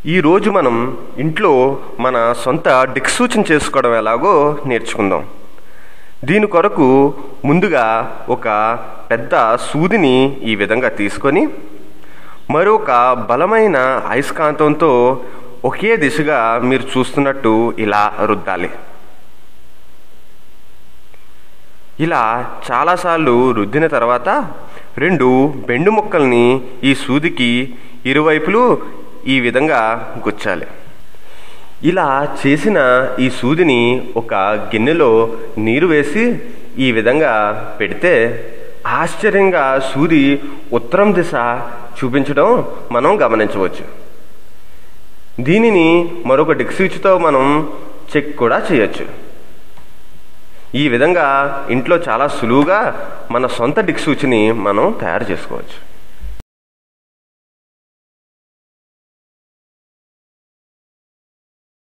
ఈరోజు మనం ఇంట్లో మన సొంత దిక్సూచన చేసుకోవడం ఎలాగో నేర్చుకుందాం దీని కొరకు ముందుగా ఒక పెద్ద సూదిని ఈ విధంగా తీసుకొని మరొక బలమైన అయస్కాంతంతో ఒకే దిశగా మీరు చూస్తున్నట్టు ఇలా రుద్దాలి ఇలా చాలాసార్లు రుద్దిన తర్వాత రెండు బెండు ముక్కల్ని ఈ సూదికి ఇరువైపులు ఈ విధంగా గుచ్చాలి ఇలా చేసిన ఈ సూదిని ఒక గిన్నెలో నీరు వేసి ఈ విధంగా పెడితే ఆశ్చర్యంగా సూది ఉత్తరం దిశ చూపించడం మనం గమనించవచ్చు దీనిని మరొక డిక్సూచితో మనం చెక్ కూడా చేయొచ్చు ఈ విధంగా ఇంట్లో చాలా సులువుగా మన సొంత దిక్సూచిని మనం తయారు చేసుకోవచ్చు